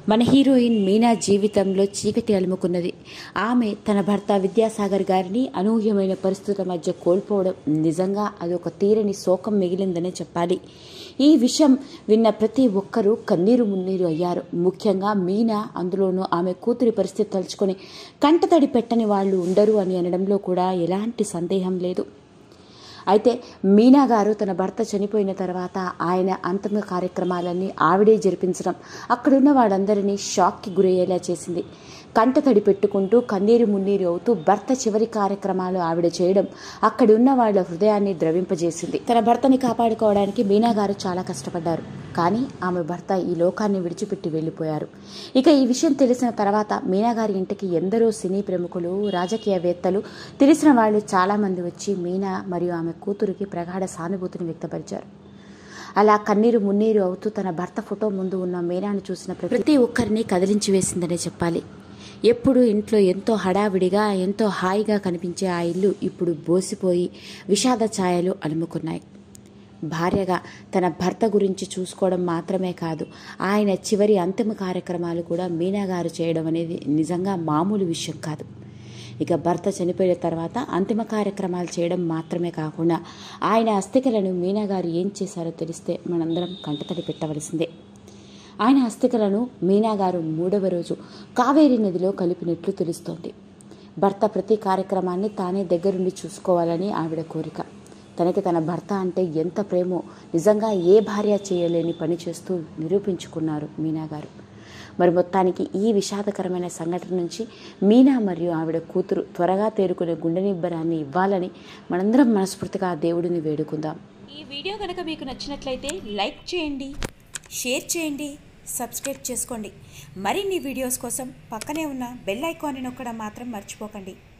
మన హీరోయిన్ మీనా జీవితంలో చీకటి అలుముకున్నది ఆమె తన భర్త విద్యాసాగర్ గారిని అనూహ్యమైన పరిస్థితుల మధ్య కోల్పోవడం నిజంగా అదొక తీరని శోకం మిగిలిందనే చెప్పాలి ఈ విషయం విన్న ప్రతి ఒక్కరూ కన్నీరు మున్నీరు అయ్యారు ముఖ్యంగా మీనా అందులోనూ ఆమె కూతురి పరిస్థితి తలుచుకొని కంటతడి పెట్టని వాళ్ళు ఉండరు అని అనడంలో కూడా ఎలాంటి సందేహం లేదు అయితే మీనా గారు తన భర్త చనిపోయిన తర్వాత ఆయన అంతిమ కార్యక్రమాలన్నీ ఆవిడే జరిపించడం అక్కడున్న వాళ్ళందరినీ షాక్కి గురయ్యేలా చేసింది కంటతడి పెట్టుకుంటూ కన్నీరు మున్నీరు అవుతూ భర్త చివరి కార్యక్రమాలు ఆవిడ చేయడం అక్కడి ఉన్న వాళ్ళ హృదయాన్ని ద్రవింపజేసింది తన భర్తని కాపాడుకోవడానికి మీనా గారు చాలా కష్టపడ్డారు కానీ ఆమె భర్త ఈ లోకాన్ని విడిచిపెట్టి వెళ్ళిపోయారు ఇక ఈ విషయం తెలిసిన తర్వాత మీనా గారి ఇంటికి ఎందరో సినీ ప్రముఖులు రాజకీయవేత్తలు తెలిసిన వాళ్ళు చాలామంది వచ్చి మీనా మరియు ఆమె కూతురికి ప్రగాఢ సానుభూతిని వ్యక్తపరిచారు అలా కన్నీరు మున్నీరు అవుతూ తన భర్త ఫోటో ముందు ఉన్న మీనాను చూసిన ప్రతి ఒక్కరిని కదిలించి వేసిందనే చెప్పాలి ఎప్పుడు ఇంట్లో ఎంతో హడావిడిగా ఎంతో హాయిగా కనిపించే ఆ ఇల్లు ఇప్పుడు బోసిపోయి విషాద ఛాయలు అలుముకున్నాయి భార్యగా తన భర్త గురించి చూసుకోవడం మాత్రమే కాదు ఆయన చివరి అంతిమ కార్యక్రమాలు కూడా మీనా గారు చేయడం అనేది నిజంగా మామూలు విషయం కాదు ఇక భర్త చనిపోయిన తర్వాత అంతిమ కార్యక్రమాలు చేయడం మాత్రమే కాకుండా ఆయన అస్థికలను మీనా గారు ఏం చేశారో తెలిస్తే మనందరం కంటతడి పెట్టవలసిందే ఆయన అస్థికలను మీనా గారు మూడవ రోజు కావేరీ నదిలో కలిపినట్లు తెలుస్తోంది భర్త ప్రతి కార్యక్రమాన్ని తానే దగ్గరుండి చూసుకోవాలని ఆవిడ కోరిక తనకి తన భర్త అంటే ఎంత ప్రేమో నిజంగా ఏ భార్య చేయలేని పని చేస్తూ నిరూపించుకున్నారు మీనా గారు మరి మొత్తానికి ఈ విషాదకరమైన సంఘటన నుంచి మీనా మరియు ఆవిడ కూతురు త్వరగా తేరుకునే గుండె నిబ్బరాన్ని ఇవ్వాలని మనందరం మనస్ఫూర్తిగా ఆ దేవుడిని వేడుకుందాం ఈ వీడియో కనుక మీకు నచ్చినట్లయితే లైక్ చేయండి షేర్ చేయండి సబ్స్క్రైబ్ చేసుకోండి మరిన్ని వీడియోస్ కోసం పక్కనే ఉన్న బెల్ ఐకాన్ని నొక్కడం మాత్రం మర్చిపోకండి